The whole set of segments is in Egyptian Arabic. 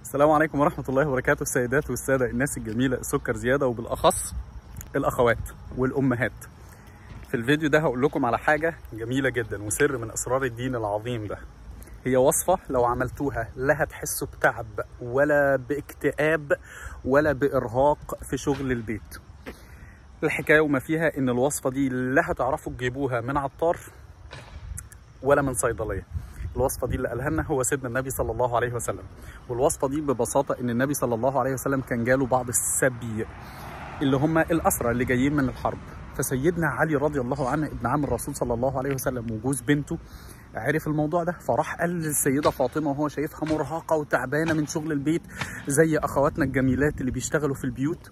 السلام عليكم ورحمة الله وبركاته السيدات والسادة الناس الجميلة السكر زيادة وبالأخص الأخوات والأمهات في الفيديو ده هقول لكم على حاجة جميلة جدا وسر من أسرار الدين العظيم ده هي وصفة لو عملتوها لا هتحسوا بتعب ولا باكتئاب ولا بإرهاق في شغل البيت الحكاية وما فيها إن الوصفة دي لا هتعرفوا تجيبوها من عطار ولا من صيدلية الوصفة دي اللي قالها لنا هو سيدنا النبي صلى الله عليه وسلم والوصفة دي ببساطة إن النبي صلى الله عليه وسلم كان جاله بعض السبي اللي هم الأسرى اللي جايين من الحرب فسيدنا علي رضي الله عنه ابن عم الرسول صلى الله عليه وسلم وجوز بنته عرف الموضوع ده فراح قال للسيدة فاطمة وهو شايفها مرهقة وتعبانة من شغل البيت زي أخواتنا الجميلات اللي بيشتغلوا في البيوت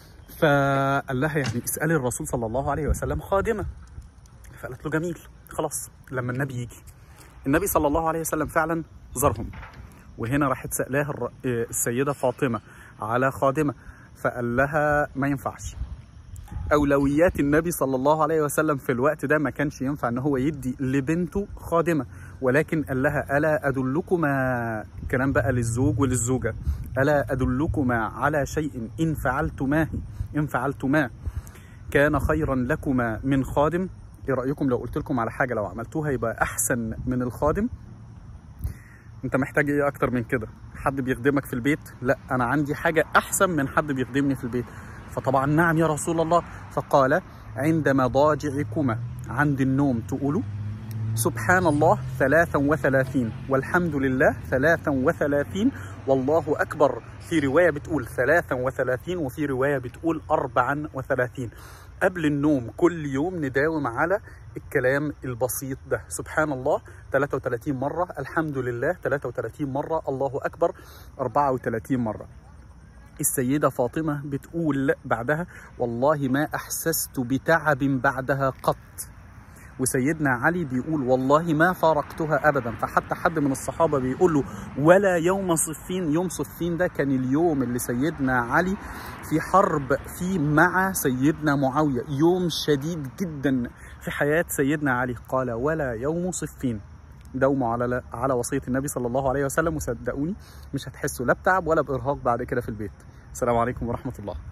فقال لها يعني اسألي الرسول صلى الله عليه وسلم خادمة فقالت له جميل خلاص لما النبي يجي النبي صلى الله عليه وسلم فعلا زارهم وهنا راحت سألاه الر- السيدة فاطمة على خادمة فقال لها ما ينفعش اولويات النبي صلى الله عليه وسلم في الوقت ده ما كانش ينفع ان هو يدي لبنته خادمه ولكن قال لها الا ادلكما كلام بقى للزوج وللزوجه الا ادلكما على شيء ان فعلتماه ان فعلتما كان خيرا لكما من خادم ايه رايكم لو قلت لكم على حاجه لو عملتوها يبقى احسن من الخادم انت محتاج ايه اكتر من كده حد بيخدمك في البيت لا انا عندي حاجه احسن من حد بيخدمني في البيت فطبعا نعم يا رسول الله فقال عند مضاجعكما عند النوم تقولوا سبحان الله ثلاثا وثلاثين والحمد لله ثلاثا وثلاثين والله أكبر في رواية بتقول ثلاثا وثلاثين وفي رواية بتقول أربعا وثلاثين قبل النوم كل يوم نداوم على الكلام البسيط ده سبحان الله 33 مرة الحمد لله 33 مرة الله أكبر 34 مرة السيدة فاطمة بتقول بعدها والله ما أحسست بتعب بعدها قط وسيدنا علي بيقول والله ما فارقتها ابدا فحتى حد من الصحابه بيقول له ولا يوم صفين يوم صفين ده كان اليوم اللي سيدنا علي في حرب فيه مع سيدنا معاويه يوم شديد جدا في حياه سيدنا علي قال ولا يوم صفين داوموا على على وصيه النبي صلى الله عليه وسلم وصدقوني مش هتحسوا لا بتعب ولا بارهاق بعد كده في البيت السلام عليكم ورحمه الله